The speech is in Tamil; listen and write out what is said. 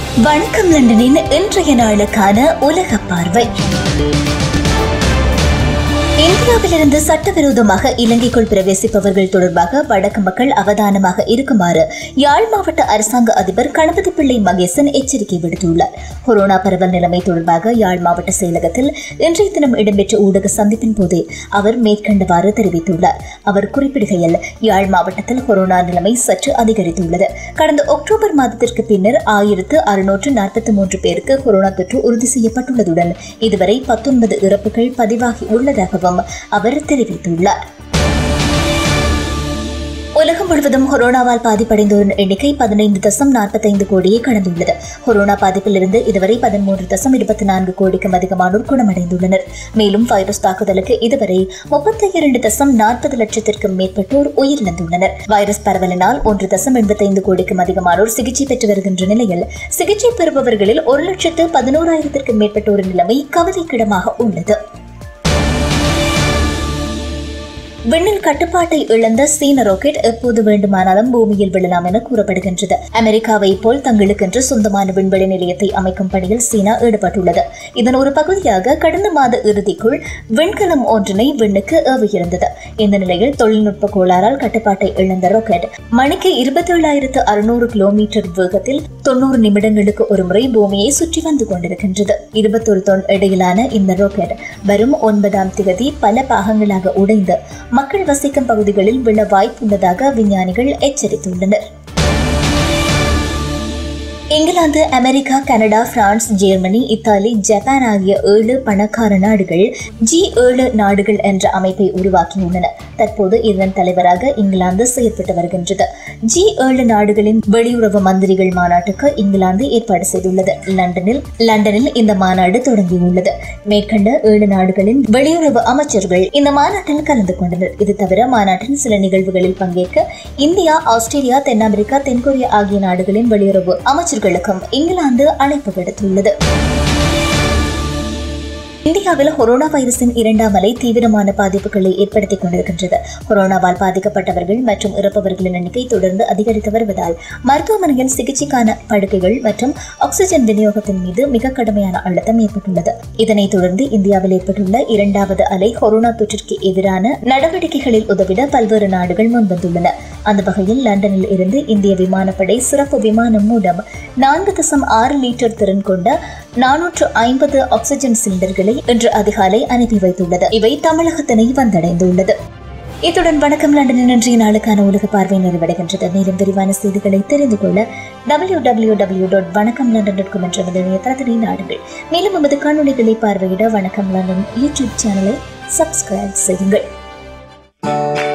வணக்கம் லண்டனின் இன்றைய நாளுக்கான உலக பார்வை இந்தியாவிலிருந்து சட்டவிரோதமாக இலங்கைக்குள் பிரவேசிப்பவர்கள் தொடர்பாக வடக்கு மக்கள் அவதானமாக இருக்குமாறு யாழ் மாவட்ட அரசாங்க அதிபர் கணபதி பிள்ளை மகேசன் எச்சரிக்கை விடுத்துள்ளார் கொரோனா பரவல் நிலைமை தொடர்பாக யாழ் மாவட்ட செயலகத்தில் இன்றைய தினம் இடம்பெற்ற ஊடக சந்திப்பின் போதே அவர் மேற்கண்டவாறு தெரிவித்துள்ளார் அவர் குறிப்பிடுகையில் யாழ் மாவட்டத்தில் கொரோனா நிலைமை சற்று அதிகரித்துள்ளது கடந்த அக்டோபர் மாதத்திற்கு பின்னர் ஆயிரத்து அறுநூற்று நாற்பத்தி மூன்று பேருக்கு கொரோனா தொற்று உறுதி செய்யப்பட்டுள்ளதுடன் இதுவரை பத்தொன்பது இறப்புகள் பதிவாகி உள்ளதாகவும் அவர் தெரிவித்துள்ளார் உலகம் முழுவதும் கொரோனாவால் பாதிப்படைந்தோரின் எண்ணிக்கை பதினைந்து தசம் நாற்பத்தைந்து கோடியை கடந்துள்ளது கொரோனா பாதிப்பிலிருந்து இதுவரை பதிமூன்று தசம் இருபத்தி நான்கு கோடிக்கும் அதிகமானோர் குணமடைந்துள்ளனர் மேலும் வைரஸ் தாக்குதலுக்கு இதுவரை முப்பத்தி இரண்டு தசம் நாற்பது லட்சத்திற்கும் மேற்பட்டோர் உயிரிழந்துள்ளனர் வைரஸ் பரவலினால் ஒன்று தசம் எண்பத்தைந்து கோடிக்கும் அதிகமானோர் சிகிச்சை பெற்று வருகின்ற நிலையில் சிகிச்சை பெறுபவர்களில் ஒரு லட்சத்து பதினோராயிரத்திற்கும் மேற்பட்டோரின் நிலைமை கவலைக்கிடமாக உள்ளது விண்ணில் கட்டுப்பாட்டை இழந்த சீன ராக்கெட் எப்போது வேண்டுமானாலும் பூமியில் விழலாம் என கூறப்படுகின்றது அமெரிக்காவை போல் தங்களுக்கென்று சொந்தமான விண்வெளி நிலையத்தை அமைக்கும் பணியில் சீனா ஈடுபட்டுள்ளது இதன் ஒரு பகுதியாக கடந்த மாத இறுதிக்குள் விண்கலம் ஒன்றினை விண்ணுக்கு ஏவியிருந்தது இந்த நிலையில் தொழில்நுட்ப கோளாறால் கட்டுப்பாட்டை இழந்த ராக்கெட் மணிக்கு இருபத்தேழாயிரத்து அறுநூறு கிலோமீட்டர் வேகத்தில் தொண்ணூறு நிமிடங்களுக்கு ஒருமுறை பூமியை சுற்றி வந்து கொண்டிருக்கின்றது இருபத்தொரு தொன் இடையிலான இந்த ராக்கெட் வரும் ஒன்பதாம் திகதி பல பாகங்களாக உடைந்து மக்கள் வசிக்கும் பகுதிகளில் விழ வாய்ப்புள்ளதாக விஞ்ஞானிகள் எச்சரித்துள்ளனர் England America Canada France Germany Italy Japan ஆகிய ஏழு பணக்கார நாடுகள் ஜி ஏழு நாடுகள் என்ற அமைப்பை உருவாக்கியுள்ளன தற்போது இதன் தலைவராக இங்கிலாந்து செயற்பட்டு வருகின்றது ஜி ஏழு நாடுகளின் வெளியுறவு மந்திரிகள் மாநாட்டுக்கு இங்கிலாந்து ஏற்பாடு செய்துள்ளது லண்டனில் லண்டனில் இந்த மாநாடு தொடங்கியுள்ளது மேற்கண்ட ஏழு நாடுகளின் வெளியுறவு அமைச்சர்கள் இந்த மாநாட்டில் கலந்து கொண்டனர் இது தவிர மாநாட்டின் சில நிகழ்வுகளில் பங்கேற்க இந்தியா ஆஸ்திரேலியா தென்னாப்பிரிக்கா தென்கொரியா ஆகிய நாடுகளின் வெளியுறவு அமைச்சர்களுக்கும் இங்கிலாந்து அழைப்பு விடுத்துள்ளது இந்தியாவில் கொரோனா வைரஸின் இரண்டாம் அலை தீவிரமான பாதிப்புகளை ஏற்படுத்திக் கொண்டிருக்கின்றது கொரோனாவால் பாதிக்கப்பட்டவர்கள் மற்றும் இறப்பவர்களின் எண்ணிக்கை தொடர்ந்து அதிகரித்து வருவதால் மருத்துவமனையில் சிகிச்சைக்கான படுக்கைகள் மற்றும் ஆக்சிஜன் விநியோகத்தின் மீது மிக கடுமையான அழுத்தம் ஏற்பட்டுள்ளது இதனைத் தொடர்ந்து இந்தியாவில் ஏற்பட்டுள்ள இரண்டாவது அலை கொரோனா தொற்றிற்கு எதிரான நடவடிக்கைகளில் உதவிட பல்வேறு நாடுகள் முன்வந்துள்ளன அந்த வகையில் லண்டனில் இருந்து இந்திய விமானப்படை சிறப்பு விமானம் மூலம் நான்கு தசம் ஆறு லிட்டர் திறன் கொண்ட நானூற்று ஐம்பது ஆக்சிஜன் சிலிண்டர்களை இன்று அதிகாலை அனுப்பி வைத்துள்ளது இவை தமிழகத்தினை வந்தடைந்துள்ளது இத்துடன் வணக்கம் லண்டனின் இன்றைய நாளுக்கான உலக பார்வை நிறைவடைகின்றது மேலும் விரிவான செய்திகளை தெரிந்து கொள்ள W W W dot Vanakkam London dot com என்ற நமது இணையதளத்தினை நாடுங்கள் மேலும் நமது காணொலிகளை பார்வையிட வணக்கம் லண்டன் யூடியூப் சேனலை சப்ஸ்கிரைப் செய்யுங்கள்